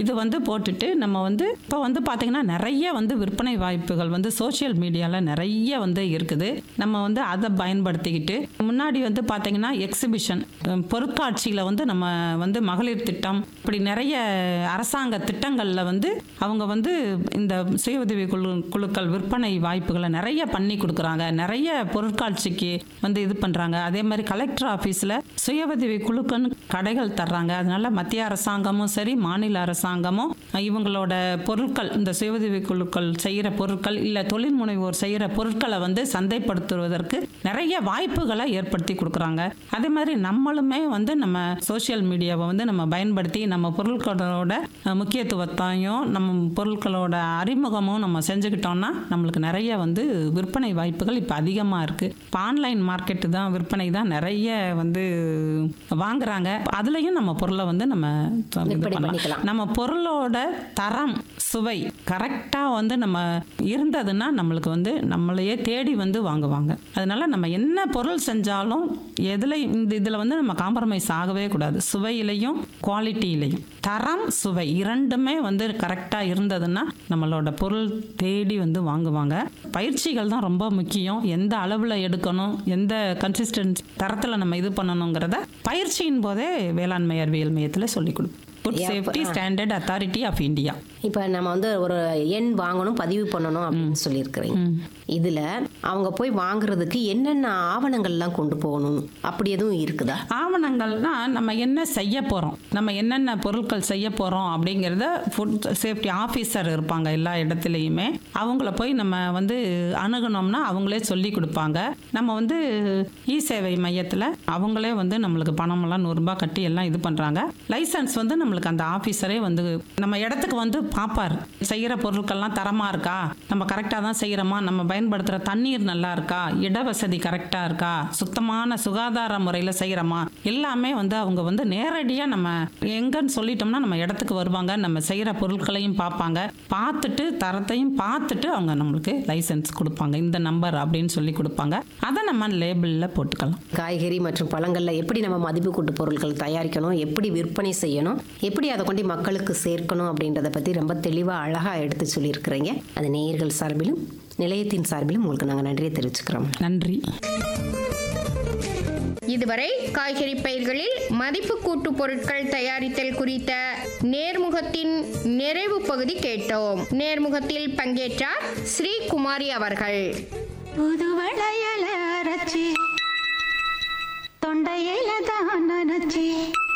இது வந்து போட்டுட்டு நம்ம வந்து இப்போ வந்து பார்த்தீங்கன்னா நிறைய வந்து விற்பனை வாய்ப்புகள் வந்து சோஷியல் மீடியாவில் நிறைய வந்து இருக்குது நம்ம வந்து அதை பயன்படுத்திக்கிட்டு முன்னாடி வந்து பார்த்தீங்கன்னா எக்ஸிபிஷன் பொருட்காட்சியில் வந்து நம்ம வந்து மகளிர் திட்டம் இப்படி நிறைய அரசாங்க திட்டங்களில் வந்து அவங்க வந்து இந்த சுய உதவி குழு குழுக்கள் விற்பனை வாய்ப்புகளை நிறைய பண்ணி கொடுக்குறாங்க நிறைய பொருட்காட்சிக்கு வந்து இது பண்ணுறாங்க அதே மாதிரி கலெக்டர் ஆஃபீஸில் சுய உதவி குழுக்கன்னு கடைகள் தர்றாங்க அதனால மத்திய அரசாங்கமும் சரி மாநில அரசாங்கமும் இவங்களோட பொருட்கள் இந்த சுய உதவி குழுக்கள் செய்கிற பொருட்கள் இல்லை தொழில் முனைவோர் செய்கிற பொருட்களை வந்து சந்தைப்படுத்துவதற்கு நிறைய வாய்ப்புகளை ஏற்படுத்தி கொடுக்குறாங்க அதே மாதிரி நம்மளுமே வந்து நம்ம சோஷியல் மீடியாவை வந்து நம்ம பயன்படுத்தி நம்ம பொருட்களோட அஹ், முக்கியத்துவத்தையும் நம்ம பொருட்களோட அறிமுகமும் நம்ம செஞ்சுக்கிட்டோம்னா நம்மளுக்கு நிறைய வந்து விற்பனை வாய்ப்புகள் இப்போ அதிகமாக இருக்குது இப்போ ஆன்லைன் மார்க்கெட்டு தான் விற்பனை தான் நிறைய வந்து வாங்குறாங்க அதுலேயும் நம்ம பொருளை வந்து நம்ம இது விற்பனை பண்ணலாம். பண்ணிக்கலாம். நம்ம பொருளோட தரம் சுவை கரெக்டாக வந்து நம்ம இருந்ததுன்னா நம்மளுக்கு வந்து நம்மளையே தேடி வந்து வாங்குவாங்க அதனால நம்ம என்ன பொருள் செஞ்சாலும் எதில் இந்த இதில் வந்து நம்ம காம்ப்ரமைஸ் ஆகவே கூடாது சுவையிலையும் குவாலிட்டியிலையும் தரம் சுவை இரண்டுமே வந்து கரெக்டாக இருந்ததுன்னா நம்மளோட பொருள் தேடி வந்து வாங்குவாங்க பயிற்சிகள் தான் ரொம்ப முக்கியம் எந்த அளவில் எடுக்கணும் எந்த கன்சிஸ்டன்ஸ் தரத்தில் நம்ம இது பண்ணணுங்கிறத பயிற்சியின் போதே வேளாண்மை அறிவியல் மையத்தில் சொல்லிக் கொடுப்போம் food Yeah, safety ah. Standard authority of India இப்போ நம்ம வந்து ஒரு எண் வாங்கணும் பதிவு பண்ணணும் அப்படின்னு சொல்லியிருக்கிறீங்க இதுல அவங்க போய் வாங்குறதுக்கு என்னென்ன ஆவணங்கள்லாம் கொண்டு போகணும் அப்படி எதுவும் இருக்குதா ஆவணங்கள்னா நம்ம என்ன செய்ய போகிறோம் நம்ம என்னென்ன பொருட்கள் செய்ய போகிறோம் அப்படிங்கிறத ஃபுட் சேஃப்டி ஆஃபீஸர் இருப்பாங்க எல்லா இடத்துலையுமே அவங்கள போய் நம்ம வந்து அணுகுனோம்னா அவங்களே சொல்லி கொடுப்பாங்க நம்ம வந்து இ சேவை மையத்தில் அவங்களே வந்து நம்மளுக்கு பணமெல்லாம் நூறுரூபா கட்டி எல்லாம் இது பண்ணுறாங்க லைசன்ஸ் வந்து நம்மளுக்கு அந்த ஆஃபீஸரே வந்து நம்ம இடத்துக்கு வந்து பார்ப்பார் செய்கிற பொருட்கள்லாம் தரமாக இருக்கா நம்ம கரெக்டாக தான் செய்கிறோமா நம்ம பயன்படுத்துகிற தண்ணீர் நல்லா இருக்கா இட வசதி கரெக்டாக இருக்கா சுத்தமான சுகாதார முறையில் செய்கிறோமா எல்லாமே வந்து அவங்க வந்து நேரடியாக நம்ம எங்கன்னு சொல்லிட்டோம்னா நம்ம இடத்துக்கு வருவாங்க நம்ம செய்கிற பொருட்களையும் பார்ப்பாங்க பார்த்துட்டு தரத்தையும் பார்த்துட்டு அவங்க நம்மளுக்கு லைசன்ஸ் கொடுப்பாங்க இந்த நம்பர் அப்படின்னு சொல்லி கொடுப்பாங்க அதை நம்ம லேபிளில் போட்டுக்கலாம் காய்கறி மற்றும் பழங்கள்ல எப்படி நம்ம மதிப்பு கூட்டு பொருட்கள் தயாரிக்கணும் எப்படி விற்பனை செய்யணும் எப்படி அதை கொண்டு மக்களுக்கு சேர்க்கணும் அப்படின்றத பத்தி ரொம்ப தெளிவா அழகா எடுத்து சொல்லியிருக்கிறீங்க அது நேயர்கள் சார்பிலும் நிலையத்தின் சார்பிலும் உங்களுக்கு நாங்கள் நன்றியை தெரிவிச்சுக்கிறோம் நன்றி இதுவரை காய்கறி பயிர்களில் மதிப்பு கூட்டு பொருட்கள் தயாரித்தல் குறித்த நேர்முகத்தின் நிறைவு பகுதி கேட்டோம் நேர்முகத்தில் பங்கேற்றார் ஸ்ரீகுமாரி அவர்கள் புது வளையல அரைச்சி தொண்டையில தான் நினைச்சி